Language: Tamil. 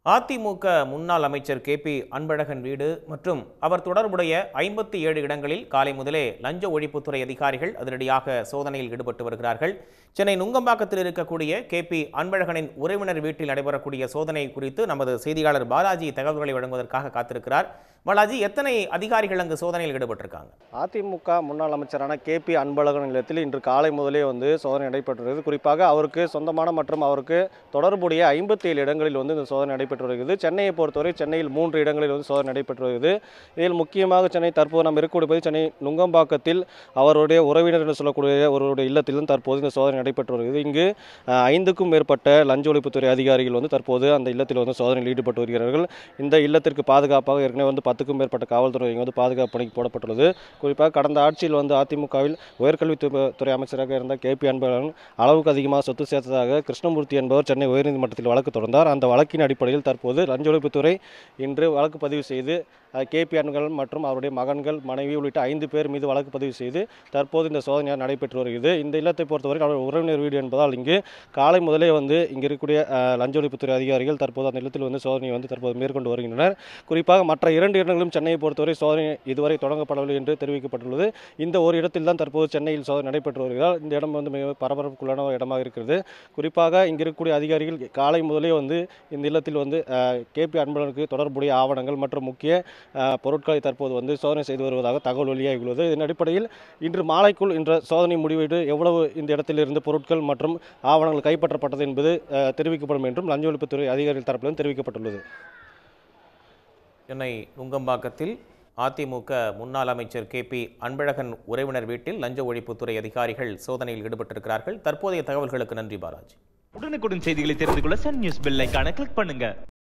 அதிமுக முன்னாள் அமைச்சர் கே பி அன்பழகன் வீடு மற்றும் அவர் தொடர்புடைய ஐம்பத்தி ஏழு இடங்களில் காலை முதலே லஞ்ச ஒழிப்புத்துறை அதிகாரிகள் அதிரடியாக சோதனையில் ஈடுபட்டு வருகிறார்கள் சென்னை நுங்கம்பாக்கத்தில் இருக்கக்கூடிய கே பி அன்பழகனின் உறவினர் வீட்டில் நடைபெறக்கூடிய சோதனை குறித்து நமது செய்தியாளர் பாலாஜி தகவல்களை வழங்குவதற்காக காத்திருக்கிறார் பாலாஜி எத்தனை அதிகாரிகள் அங்கு சோதனையில் ஈடுபட்டிருக்காங்க அதிமுக முன்னாள் அமைச்சரான கே பி அன்பழகன் இல்லத்தில் இன்று காலை முதலே வந்து சோதனை நடைபெற்றுள்ளது குறிப்பாக அவருக்கு சொந்தமான மற்றும் அவருக்கு தொடர்புடைய ஐம்பத்தி ஏழு இடங்களில் வந்து இந்த சோதனை நடைபெற்று வருகிறது சென்னையை பொறுத்தவரை சென்னையில் மூன்று இடங்களில் வந்து சோதனை நடைபெற்று வருகிறது இதில் முக்கியமாக சென்னை தற்போது நாம் இருக்கக்கூடிய சென்னை நுங்கம்பாக்கத்தில் அவருடைய உறவினர் என்று சொல்லக்கூடிய ஒருவருடைய இல்லத்திலும் தற்போது இந்த சோதனை நடைபெற்று வருகிறது இங்கு அஹ், ஐந்துக்கும் மேற்பட்ட லஞ்ச ஒழிப்புத்துறை அதிகாரிகள் வந்து தற்போது அந்த இல்லத்தில் வந்து சோதனையில் ஈடுபட்டு வருகிறார்கள் இந்த இல்லத்திற்கு பாதுகாப்பாக ஏற்கனவே வந்து பத்துக்கும் மேற்பட்ட காவல்துறை இங்கே வந்து பாதுகாப்பு பணிக்கு போடப்பட்டுள்ளது குறிப்பாக கடந்த ஆட்சியில் வந்து அதிமுகவில் உயர்கல்வித்துறை துறை அமைச்சராக இருந்த கே பி அன்பழகன் அளவுக்கு அதிகமாக சொத்து சேர்த்ததாக கிருஷ்ணமூர்த்தி என்பவர் சென்னை உயர்நீதிமன்றத்தில் வழக்கு தொடர்ந்தார் அந்த வழக்கின் அடிப்படையில் தற்போது லஞ்ச ஒழிப்புத்துறை இன்று வழக்கு பதிவு செய்து கே பி அன்பழகன் மற்றும் அவருடைய மகன்கள் மனைவி உள்ளிட்ட ஐந்து பேர் மீது வழக்கு பதிவு செய்து தற்போது இந்த சோதனை நடைபெற்று வருகிறது இந்த இல்லத்தை பொறுத்தவரை அவர் உறவினர் வீடு என்பதால் இங்கு காலை முதலே வந்து இங்கு இருக்கக்கூடிய அஹ், லஞ்ச ஒழிப்புத்துறை அதிகாரிகள் தற்போது அந்த இல்லத்தில் வந்து சோதனை வந்து தற்போது மேற்கொண்டு வருகின்றனர் குறிப்பாக மற்ற இரண்டு இடங்களும் சென்னையை பொறுத்தவரை சோதனை இதுவரை தொடங்கப்படவில்லை என்று தெரிவிக்கப்பட்டுள்ளது இந்த ஒரு இடத்தில் தான் தற்போது சென்னையில் சோதனை நடைபெற்று வருகிறார் இந்த இடம் வந்து மிக பரபரப்புக்குள்ளான ஒரு இடமாக இருக்கிறது குறிப்பாக இங்கு இருக்கக்கூடிய அதிகாரிகள் காலை முதலே வந்து இந்த இல்லத்தில் வந்து கே பி அன்பழகனுக்கு தொடர்புடைய ஆவணங்கள் மற்றும் முக்கிய அஹ், பொருட்களை தற்போது வந்து சோதனை செய்து வருவதாக தகவல் வெளியாகியுள்ளது இதன் அடிப்படையில் இன்று மாலைக்குள் இன்ற சோதனை முடிவிட்டு எவ்வளவு இந்த இடத்திலிருந்து பொருட்கள் மற்றும் ஆவணங்கள் கைப்பற்றப்பட்டது என்பது அஹ், தெரிவிக்கப்படும் என்றும் லஞ்ச ஒழிப்புத்துறை அதிகாரிகள் தரப்பிலும் தெரிவிக்கப்பட்டுள்ளது சென்னை நுங்கம்பாக்கத்தில் அதிமுக முன்னாள் அமைச்சர் கே பி அன்பழகன் உறவினர் வீட்டில் லஞ்ச ஒழிப்புத்துறை அதிகாரிகள் சோதனையில் ஈடுபட்டிருக்கிறார்கள் தற்போதைய தகவல்களுக்கு நன்றி பாலாஜி உடனுக்குடன் செய்திகளை தெரிந்து கொள்ள சன் நியூஸ் பெல் ஐகானை கிளிக் பண்ணுங்க